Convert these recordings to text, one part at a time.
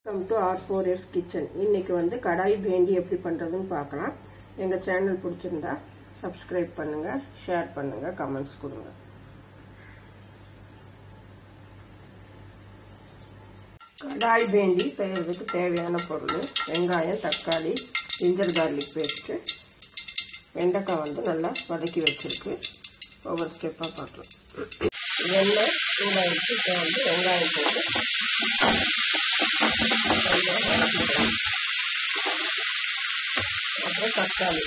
welcome to R four S kitchen இன்னைக்கு வந்து கடாய் bandy எப்படி பண்ணுறதுன்னு பார்க்கலாம் எங்கள் சேனல் பிடிச்சிருந்தா சப்ஸ்கிரைப் பண்ணுங்க ஷேர் பண்ணுங்க கமெண்ட்ஸ் கொடுங்க கடாய் பேண்டி செய்யறதுக்கு தேவையான பொருள் வெங்காயம் தக்காளி ஜிஞ்சர் கார்லிக் பேஸ்ட்டு வெண்டைக்காய் வந்து நல்லா வதக்கி வச்சிருக்கு ஒவ்வொரு ஸ்டெப்பாக பார்க்கலாம் எண்ணெய் சூடாகிடுச்சு இப்போ வந்து வெங்காயம் போட்டு அப்புறம் தக்காளி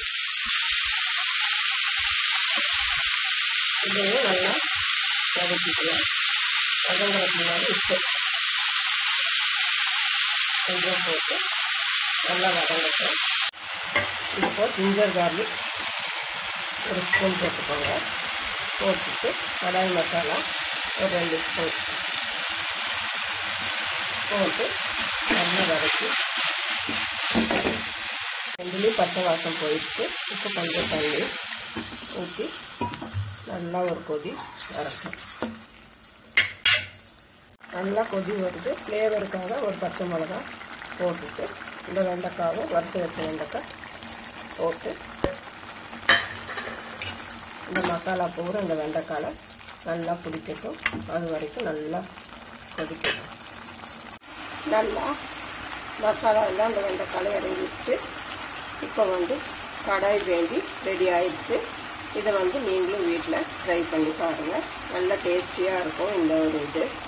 இதையும் நல்லா வதக்கிக்கலாம் வதங்கிறதுக்கு முன்னாடி உப்பு கொஞ்சம் போட்டு நல்லா வதங்கட்டும் இப்போ ஜிஞ்சர் கார்லிக் ஒரு ஸ்பூன் போட்டுக்கோங்க போட்டுட்டு கடாய் மசாலா ஒரு ரெண்டு ஸ்பூன் போட்டு நல்லா வதக்கி ரெண்டுலேயும் பச்சை வாசம் போயிடுச்சு இப்போ கொஞ்சம் தண்ணி ஊற்றி நல்லா ஒரு கொதி வரட்டும் நல்லா கொதி வருது ஃப்ளேவருக்காக ஒரு பச்சை மிளகா போட்டுட்டு இந்த வெண்டைக்காவும் வறுத்து வச்ச வெண்டைக்காய் போட்டு இந்த மசாலா பூரா இந்த வெண்டைக்காயில் நல்லா பிடிக்கட்டும் அது வரைக்கும் நல்லா கொதிக்கட்டும் நல்லா மசாலா எல்லாம் அந்த வெண்டைக்காலை இறங்கிடுச்சு இப்போ வந்து கடாய் வேண்டி ரெடி ஆயிடுச்சு இதை வந்து நீங்களும் வீட்டில் ட்ரை பண்ணி பாருங்கள் நல்லா டேஸ்டியாக இருக்கும் இந்த ஒரு இது